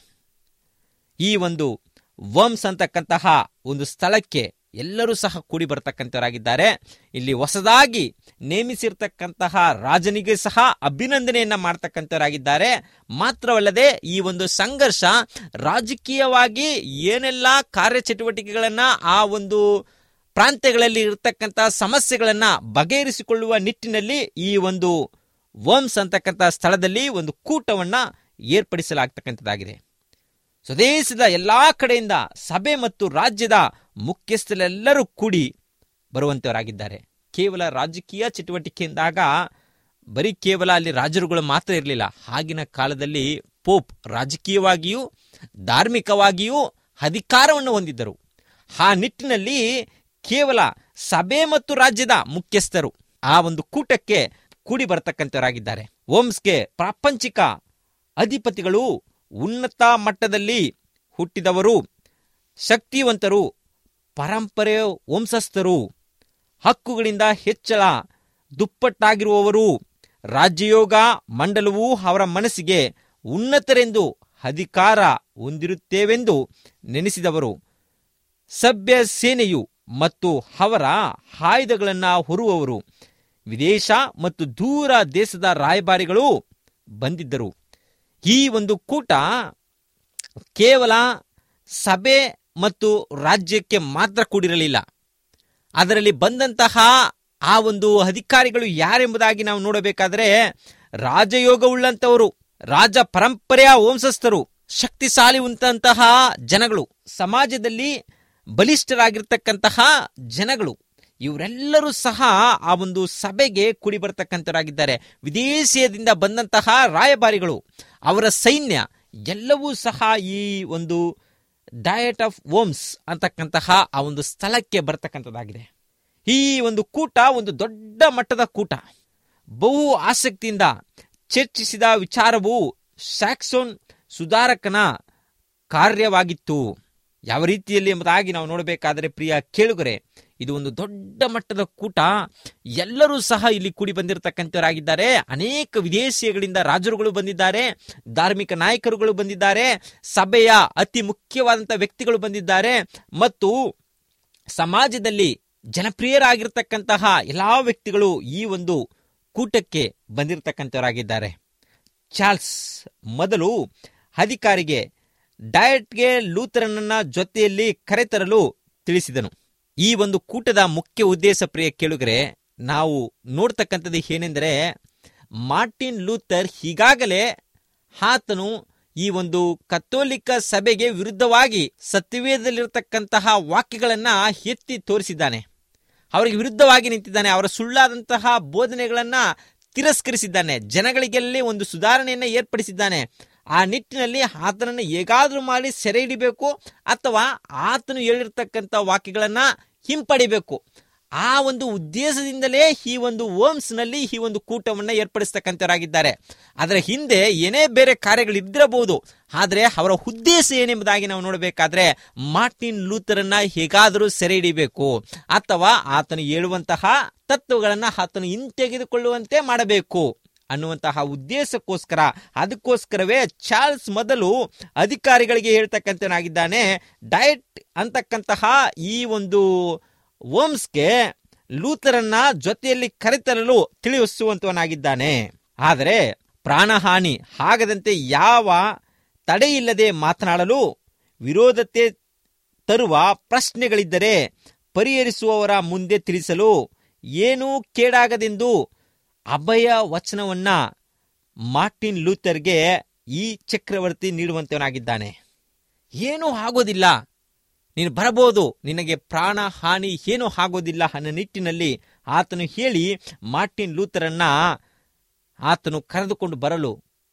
ಈ ಒಂದು ವಂಸ್ ಅಂತಕ್ಕಂತಹ ಒಂದು ಸ್ಥಳಕ್ಕೆ ಎಲ್ಲರೂ ಸಹ ಕೂಡಿ ಬರ್ತಕ್ಕಂಥವರಾಗಿದ್ದಾರೆ ಇಲ್ಲಿ ಹೊಸದಾಗಿ ನೇಮಿಸಿರ್ತಕ್ಕಂತಹ ರಾಜನಿಗೆ ಸಹ ಅಭಿನಂದನೆಯನ್ನ ಮಾಡ್ತಕ್ಕಂಥವರಾಗಿದ್ದಾರೆ ಮಾತ್ರವಲ್ಲದೆ ಈ ಒಂದು ಸಂಘರ್ಷ ರಾಜಕೀಯವಾಗಿ ಏನೆಲ್ಲ ಕಾರ್ಯಚಟುವಟಿಕೆಗಳನ್ನ ಆ ಒಂದು ಪ್ರಾಂತ್ಯಗಳಲ್ಲಿ ಇರತಕ್ಕಂಥ ಸಮಸ್ಯೆಗಳನ್ನ ಬಗೆಹರಿಸಿಕೊಳ್ಳುವ ನಿಟ್ಟಿನಲ್ಲಿ ಈ ಒಂದು ವಂಸ್ ಅಂತಕ್ಕಂಥ ಸ್ಥಳದಲ್ಲಿ ಒಂದು ಕೂಟವನ್ನ ಏರ್ಪಡಿಸಲಾಗ್ತಕ್ಕಂಥದ್ದಾಗಿದೆ ಸ್ವದೇಶದ ಎಲ್ಲಾ ಕಡೆಯಿಂದ ಸಭೆ ಮತ್ತು ರಾಜ್ಯದ ಮುಖ್ಯಸ್ಥರೆಲ್ಲರೂ ಕೂಡಿ ಬರುವಂತವರಾಗಿದ್ದಾರೆ ಕೇವಲ ರಾಜಕೀಯ ಚಟುವಟಿಕೆಯಿಂದಾಗ ಬರೀ ಕೇವಲ ಅಲ್ಲಿ ರಾಜರುಗಳು ಮಾತ್ರ ಇರಲಿಲ್ಲ ಆಗಿನ ಕಾಲದಲ್ಲಿ ಪೋಪ್ ರಾಜಕೀಯವಾಗಿಯೂ ಧಾರ್ಮಿಕವಾಗಿಯೂ ಅಧಿಕಾರವನ್ನು ಹೊಂದಿದ್ದರು ಆ ನಿಟ್ಟಿನಲ್ಲಿ ಕೇವಲ ಸಭೆ ಮತ್ತು ರಾಜ್ಯದ ಮುಖ್ಯಸ್ಥರು ಆ ಒಂದು ಕೂಟಕ್ಕೆ ಕೂಡಿ ಬರತಕ್ಕಂಥವರಾಗಿದ್ದಾರೆ ಓಮ್ಸ್ಗೆ ಪ್ರಾಪಂಚಿಕ ಅಧಿಪತಿಗಳು ಉನ್ನತ ಮಟ್ಟದಲ್ಲಿ ಹುಟ್ಟಿದವರು ಶಕ್ತಿವಂತರು ಪರಂಪರೆ ವಂಶಸ್ಥರು ಹಕ್ಕುಗಳಿಂದ ಹೆಚ್ಚಳ ದುಪ್ಪಟ್ಟಾಗಿರುವವರು ರಾಜ್ಯಯೋಗ ಮಂಡಲವು ಅವರ ಮನಸ್ಸಿಗೆ ಉನ್ನತರೆಂದು ಅಧಿಕಾರ ಹೊಂದಿರುತ್ತೇವೆಂದು ನೆನೆಸಿದವರು ಸಭ್ಯ ಸೇನೆಯು ಮತ್ತು ಅವರ ಆಯುಧಗಳನ್ನು ಹೊರುವವರು ವಿದೇಶ ಮತ್ತು ದೂರ ದೇಶದ ರಾಯಭಾರಿಗಳು ಬಂದಿದ್ದರು ಈ ಒಂದು ಕೂಟ ಕೇವಲ ಸಭೆ ಮತ್ತು ರಾಜ್ಯಕ್ಕೆ ಮಾತ್ರ ಕೂಡಿರಲಿಲ್ಲ ಅದರಲ್ಲಿ ಬಂದಂತಹ ಆ ಒಂದು ಅಧಿಕಾರಿಗಳು ಯಾರೆಂಬುದಾಗಿ ನಾವು ನೋಡಬೇಕಾದರೆ ರಾಜಯೋಗವುಳ್ಳಂತವರು ರಾಜ ಪರಂಪರೆಯ ವಂಶಸ್ಥರು ಶಕ್ತಿಶಾಲಿ ಉಂಟಂತಹ ಜನಗಳು ಸಮಾಜದಲ್ಲಿ ಬಲಿಷ್ಠರಾಗಿರ್ತಕ್ಕಂತಹ ಜನಗಳು ಇವರೆಲ್ಲರೂ ಸಹ ಆ ಒಂದು ಸಭೆಗೆ ಕೂಡಿ ಬರ್ತಕ್ಕಂಥವರಾಗಿದ್ದಾರೆ ವಿದೇಶಿಯದಿಂದ ಬಂದಂತಹ ರಾಯಭಾರಿಗಳು ಅವರ ಸೈನ್ಯ ಎಲ್ಲವೂ ಸಹ ಈ ಒಂದು ಡಯಟ್ ಆಫ್ ಓಮ್ಸ್ ಅಂತಕ್ಕಂತಹ ಆ ಒಂದು ಸ್ಥಳಕ್ಕೆ ಬರ್ತಕ್ಕಂಥದ್ದಾಗಿದೆ ಈ ಒಂದು ಕೂಟ ಒಂದು ದೊಡ್ಡ ಮಟ್ಟದ ಕೂಟ ಬಹು ಆಸಕ್ತಿಯಿಂದ ಚರ್ಚಿಸಿದ ವಿಚಾರವು ಸ್ಯಾಕ್ಸೋನ್ ಸುಧಾರಕನ ಕಾರ್ಯವಾಗಿತ್ತು ಯಾವ ರೀತಿಯಲ್ಲಿ ಎಂಬುದಾಗಿ ನಾವು ನೋಡಬೇಕಾದರೆ ಪ್ರಿಯ ಕೇಳುಗರೆ ಇದು ಒಂದು ದೊಡ್ಡ ಮಟ್ಟದ ಕೂಟ ಎಲ್ಲರೂ ಸಹ ಇಲ್ಲಿ ಕೂಡಿ ಬಂದಿರತಕ್ಕಂಥವರಾಗಿದ್ದಾರೆ ಅನೇಕ ವಿದೇಶಿಗಳಿಂದ ರಾಜರುಗಳು ಬಂದಿದ್ದಾರೆ ಧಾರ್ಮಿಕ ನಾಯಕರುಗಳು ಬಂದಿದ್ದಾರೆ ಸಭೆಯ ಅತಿ ಮುಖ್ಯವಾದಂಥ ವ್ಯಕ್ತಿಗಳು ಬಂದಿದ್ದಾರೆ ಮತ್ತು ಸಮಾಜದಲ್ಲಿ ಜನಪ್ರಿಯರಾಗಿರ್ತಕ್ಕಂತಹ ಎಲ್ಲಾ ವ್ಯಕ್ತಿಗಳು ಈ ಒಂದು ಕೂಟಕ್ಕೆ ಬಂದಿರತಕ್ಕಂಥವರಾಗಿದ್ದಾರೆ ಚಾರ್ಲ್ಸ್ ಮೊದಲು ಅಧಿಕಾರಿಗೆ ಡಯಟ್ಗೆ ಲೂಥರನ್ನ ಜೊತೆಯಲ್ಲಿ ಕರೆತರಲು ತಿಳಿಸಿದನು ಈ ಒಂದು ಕೂಟದ ಮುಖ್ಯ ಉದ್ದೇಶ ಪ್ರಿಯ ಕೇಳುಗರೆ ನಾವು ನೋಡ್ತಕ್ಕಂಥದ್ದು ಏನೆಂದರೆ ಮಾರ್ಟಿನ್ ಲೂಥರ್ ಈಗಾಗಲೇ ಆತನು ಈ ಒಂದು ಕಥೋಲಿಕ ಸಭೆಗೆ ವಿರುದ್ಧವಾಗಿ ಸತ್ಯವೇದದಲ್ಲಿರತಕ್ಕಂತಹ ವಾಕ್ಯಗಳನ್ನ ಎತ್ತಿ ತೋರಿಸಿದ್ದಾನೆ ಅವರಿಗೆ ವಿರುದ್ಧವಾಗಿ ನಿಂತಿದ್ದಾನೆ ಅವರ ಸುಳ್ಳಾದಂತಹ ಬೋಧನೆಗಳನ್ನ ತಿರಸ್ಕರಿಸಿದ್ದಾನೆ ಜನಗಳಿಗೆಲ್ಲಿ ಒಂದು ಸುಧಾರಣೆಯನ್ನ ಏರ್ಪಡಿಸಿದ್ದಾನೆ ಆ ನಿಟ್ಟಿನಲ್ಲಿ ಆತನನ್ನು ಹೇಗಾದ್ರೂ ಮಾಡಿ ಸೆರೆ ಹಿಡಿಬೇಕು ಅಥವಾ ಆತನು ಹೇಳಿರ್ತಕ್ಕಂಥ ವಾಕ್ಯಗಳನ್ನ ಹಿಂಪಡಿಬೇಕು ಆ ಒಂದು ಉದ್ದೇಶದಿಂದಲೇ ಈ ಒಂದು ಓಮ್ಸ್ನಲ್ಲಿ ಈ ಒಂದು ಕೂಟವನ್ನು ಏರ್ಪಡಿಸ್ತಕ್ಕಂಥವರಾಗಿದ್ದಾರೆ ಅದರ ಹಿಂದೆ ಏನೇ ಬೇರೆ ಕಾರ್ಯಗಳು ಇದ್ದಿರಬಹುದು ಆದರೆ ಅವರ ಉದ್ದೇಶ ಏನೆಂಬುದಾಗಿ ನಾವು ನೋಡಬೇಕಾದ್ರೆ ಮಾರ್ಟಿನ್ ಲೂಥರನ್ನ ಹೇಗಾದರೂ ಸೆರೆ ಹಿಡಿಬೇಕು ಅಥವಾ ಆತನು ಹೇಳುವಂತಹ ತತ್ವಗಳನ್ನ ಆತನು ಹಿಂತೆಗೆದುಕೊಳ್ಳುವಂತೆ ಮಾಡಬೇಕು ಅನ್ನುವಂತಹ ಉದ್ದೇಶಕ್ಕೋಸ್ಕರ ಅದಕ್ಕೋಸ್ಕರವೇ ಚಾರ್ಲ್ಸ್ ಮೊದಲು ಅಧಿಕಾರಿಗಳಿಗೆ ಹೇಳ್ತಕ್ಕಂಥನಾಗಿದ್ದಾನೆ ಡಯಟ್ ಅಂತಕ್ಕಂತಹ ಈ ಒಂದು ಓಮ್ಸ್ಗೆ ಲೂಥರನ್ನ ಜೊತೆಯಲ್ಲಿ ಕರೆತರಲು ತಿಳಿಸುವಂತವನಾಗಿದ್ದಾನೆ ಆದರೆ ಪ್ರಾಣಹಾನಿ ಆಗದಂತೆ ಯಾವ ತಡೆಯಿಲ್ಲದೆ ಮಾತನಾಡಲು ವಿರೋಧತೆ ತರುವ ಪ್ರಶ್ನೆಗಳಿದ್ದರೆ ಪರಿಹರಿಸುವವರ ಮುಂದೆ ತಿಳಿಸಲು ಏನೂ ಕೇಡಾಗದೆಂದು ಅಭಯ ವಚನವನ್ನ ಮಾರ್ಟಿನ್ ಲೂಥರ್ಗೆ ಈ ಚಕ್ರವರ್ತಿ ನೀಡುವಂತವನಾಗಿದ್ದಾನೆ ಏನೂ ಆಗೋದಿಲ್ಲ ನೀನು ಬರಬಹುದು ನಿನಗೆ ಪ್ರಾಣ ಹಾನಿ ಏನೂ ಆಗೋದಿಲ್ಲ ಅನ್ನೋ ನಿಟ್ಟಿನಲ್ಲಿ ಆತನು ಹೇಳಿ ಮಾರ್ಟಿನ್ ಲೂಥರನ್ನ ಆತನು ಕರೆದುಕೊಂಡು ಬರಲು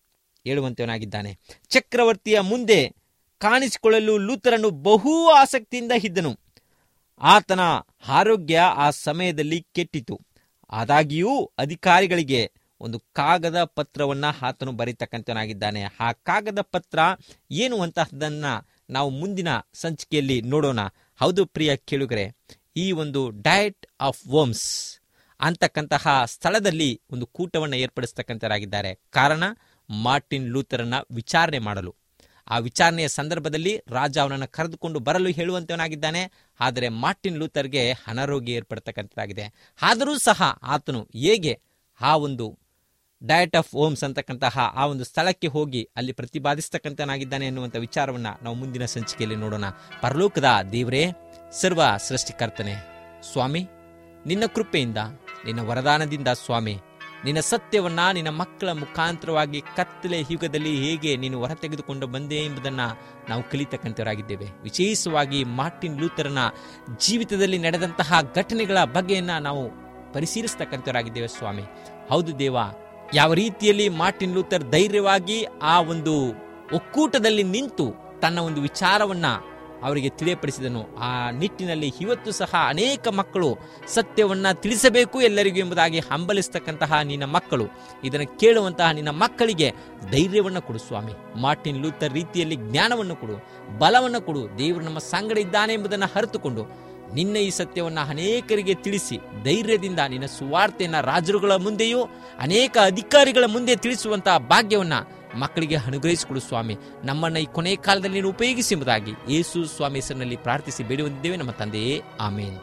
ಹೇಳುವಂತವನಾಗಿದ್ದಾನೆ ಚಕ್ರವರ್ತಿಯ ಮುಂದೆ ಕಾಣಿಸಿಕೊಳ್ಳಲು ಲೂಥರನು ಬಹು ಆಸಕ್ತಿಯಿಂದ ಇದ್ದನು ಆತನ ಆರೋಗ್ಯ ಆ ಸಮಯದಲ್ಲಿ ಕೆಟ್ಟಿತು ಆದಾಗ್ಯೂ ಅಧಿಕಾರಿಗಳಿಗೆ ಒಂದು ಕಾಗದ ಪತ್ರವನ್ನ ಆತನು ಬರೀತಕ್ಕಂಥವನಾಗಿದ್ದಾನೆ ಆ ಕಾಗದ ಪತ್ರ ಏನು ಅಂತಹದನ್ನ ನಾವು ಮುಂದಿನ ಸಂಚಿಕೆಯಲ್ಲಿ ನೋಡೋಣ ಹೌದು ಪ್ರಿಯ ಕೇಳುಗರೆ ಈ ಒಂದು ಡಯಟ್ ಆಫ್ ವರ್ಮ್ಸ್ ಅಂತಕ್ಕಂತಹ ಸ್ಥಳದಲ್ಲಿ ಒಂದು ಕೂಟವನ್ನು ಏರ್ಪಡಿಸ್ತಕ್ಕಂಥರಾಗಿದ್ದಾರೆ ಕಾರಣ ಮಾರ್ಟಿನ್ ಲೂಥರನ್ನ ವಿಚಾರಣೆ ಮಾಡಲು ಆ ವಿಚಾರಣೆಯ ಸಂದರ್ಭದಲ್ಲಿ ರಾಜ ಅವನನ್ನು ಕರೆದುಕೊಂಡು ಬರಲು ಹೇಳುವಂತವನಾಗಿದ್ದಾನೆ ಆದರೆ ಮಾರ್ಟಿನ್ ಲೂಥರ್ಗೆ ಅನಾರೋಗ್ಯ ಏರ್ಪಡ್ತಕ್ಕಂಥದ್ದಾಗಿದೆ ಆದರೂ ಸಹ ಆತನು ಹೇಗೆ ಆ ಒಂದು ಡಯಟ್ ಆಫ್ ಓಮ್ಸ್ ಅಂತಕ್ಕಂತಹ ಆ ಒಂದು ಸ್ಥಳಕ್ಕೆ ಹೋಗಿ ಅಲ್ಲಿ ಪ್ರತಿಪಾದಿಸ್ತಕ್ಕಂಥನಾಗಿದ್ದಾನೆ ಎನ್ನುವಂಥ ವಿಚಾರವನ್ನ ನಾವು ಮುಂದಿನ ಸಂಚಿಕೆಯಲ್ಲಿ ನೋಡೋಣ ಪರಲೋಕದ ದೇವರೇ ಸರ್ವ ಸೃಷ್ಟಿಕರ್ತನೆ ಸ್ವಾಮಿ ನಿನ್ನ ಕೃಪೆಯಿಂದ ನಿನ್ನ ವರದಾನದಿಂದ ಸ್ವಾಮಿ ನಿನ್ನ ಸತ್ಯವನ್ನ ನಿನ್ನ ಮಕ್ಕಳ ಮುಖಾಂತರವಾಗಿ ಕತ್ತಲೆ ಯುಗದಲ್ಲಿ ಹೇಗೆ ನೀನು ಹೊರತೆಗೆದುಕೊಂಡು ಬಂದೆ ಎಂಬುದನ್ನ ನಾವು ಕಲಿತಕ್ಕಂಥವರಾಗಿದ್ದೇವೆ ವಿಶೇಷವಾಗಿ ಮಾರ್ಟಿನ್ ಲೂಥರನ ಜೀವಿತದಲ್ಲಿ ನಡೆದಂತಹ ಘಟನೆಗಳ ಬಗ್ಗೆಯನ್ನ ನಾವು ಪರಿಶೀಲಿಸ್ತಕ್ಕಂಥವರಾಗಿದ್ದೇವೆ ಸ್ವಾಮಿ ಹೌದು ದೇವ ಯಾವ ರೀತಿಯಲ್ಲಿ ಮಾರ್ಟಿನ್ ಲೂಥರ್ ಧೈರ್ಯವಾಗಿ ಆ ಒಂದು ಒಕ್ಕೂಟದಲ್ಲಿ ನಿಂತು ತನ್ನ ಒಂದು ವಿಚಾರವನ್ನ ಅವರಿಗೆ ತಿಳಿಯಪಡಿಸಿದನು ಆ ನಿಟ್ಟಿನಲ್ಲಿ ಇವತ್ತು ಸಹ ಅನೇಕ ಮಕ್ಕಳು ಸತ್ಯವನ್ನ ತಿಳಿಸಬೇಕು ಎಲ್ಲರಿಗೂ ಎಂಬುದಾಗಿ ಹಂಬಲಿಸ್ತಕ್ಕಂತಹ ನಿನ್ನ ಮಕ್ಕಳು ಇದನ್ನು ಕೇಳುವಂತಹ ನಿನ್ನ ಮಕ್ಕಳಿಗೆ ಧೈರ್ಯವನ್ನು ಕೊಡು ಸ್ವಾಮಿ ಮಾರ್ಟಿನ್ ಲೂಥರ್ ರೀತಿಯಲ್ಲಿ ಜ್ಞಾನವನ್ನು ಕೊಡು ಬಲವನ್ನು ಕೊಡು ದೇವರು ನಮ್ಮ ಸಂಗಡ ಇದ್ದಾನೆ ಎಂಬುದನ್ನು ಅರಿತುಕೊಂಡು ನಿನ್ನ ಈ ಸತ್ಯವನ್ನ ಅನೇಕರಿಗೆ ತಿಳಿಸಿ ಧೈರ್ಯದಿಂದ ನಿನ್ನ ಸುವಾರ್ತೆಯನ್ನ ರಾಜರುಗಳ ಮುಂದೆಯೂ ಅನೇಕ ಅಧಿಕಾರಿಗಳ ಮುಂದೆ ತಿಳಿಸುವಂತಹ ಭಾಗ್ಯವನ್ನ ಮಕ್ಕಳಿಗೆ ಅನುಗ್ರಹಿಸಿಕೊಡು ಸ್ವಾಮಿ ನಮ್ಮನ್ನ ಈ ಕೊನೆಯ ಕಾಲದಲ್ಲಿ ನೀನು ಉಪಯೋಗಿಸಿ ಎಂಬುದಾಗಿ ಯೇಸು ಸ್ವಾಮಿ ಹೆಸರಿನಲ್ಲಿ ಪ್ರಾರ್ಥಿಸಿ ಬೇಡುವಂತಿದ್ದೇವೆ ನಮ್ಮ ತಂದೆಯೇ ಆಮೇನ್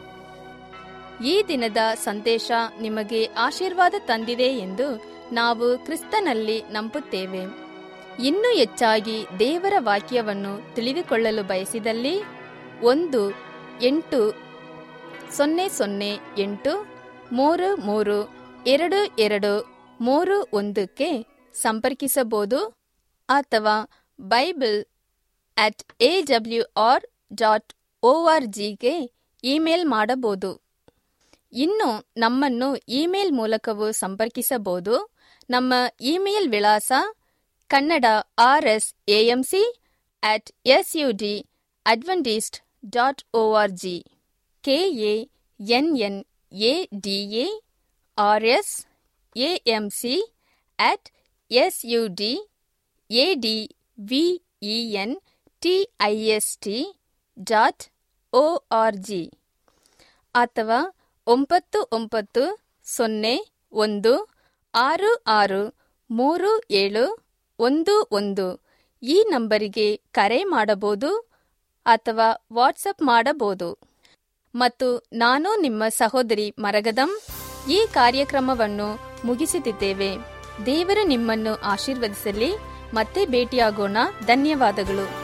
ಈ ದಿನದ ಸಂದೇಶ ನಿಮಗೆ ಆಶೀರ್ವಾದ ತಂದಿದೆ ಎಂದು ನಾವು ಕ್ರಿಸ್ತನಲ್ಲಿ ನಂಬುತ್ತೇವೆ ಇನ್ನೂ ಹೆಚ್ಚಾಗಿ ದೇವರ ವಾಕ್ಯವನ್ನು ತಿಳಿದುಕೊಳ್ಳಲು ಬಯಸಿದಲ್ಲಿ ಒಂದು ಎಂಟು ಸೊನ್ನೆ ಸೊನ್ನೆ ಎಂಟು ಮೂರು ಮೂರು ಎರಡು ಎರಡು ಮೂರು ಒಂದಕ್ಕೆ ಸಂಪರ್ಕಿಸಬಹುದು ಅಥವಾ Bible at A W R dot O R ಜಿಗೆ ಇಮೇಲ್ ಮಾಡಬಹುದು ಇನ್ನು ನಮ್ಮನ್ನು ಇಮೇಲ್ ಮೂಲಕವೂ ಸಂಪರ್ಕಿಸಬಹುದು ನಮ್ಮ ಇಮೇಲ್ ವಿಳಾಸ Kannada R S AMC at S U D Adventist dot O R G K A N N A D A R S AMC at S U D A D V E N T I S T dot O R G ಅಥವಾ ಒಂಬತ್ತು ಒಂಬತ್ತು ಸೊನ್ನೆ ಒಂದು ಆರು ಆರು ಮೂರು ಏಳು ಒಂದು ಒಂದು ಈ ನಂಬರಿಗೆ ಕರೆ ಮಾಡಬಹುದು ಅಥವಾ ವಾಟ್ಸಪ್ ಮಾಡಬಹುದು ಮತ್ತು ನಾನು ನಿಮ್ಮ ಸಹೋದರಿ ಮರಗದಂ ಈ ಕಾರ್ಯಕ್ರಮವನ್ನು ಮುಗಿಸುತ್ತಿದ್ದೇವೆ ದೇವರು ನಿಮ್ಮನ್ನು ಆಶೀರ್ವದಿಸಲಿ ಮತ್ತೆ ಭೇಟಿಯಾಗೋಣ ಧನ್ಯವಾದಗಳು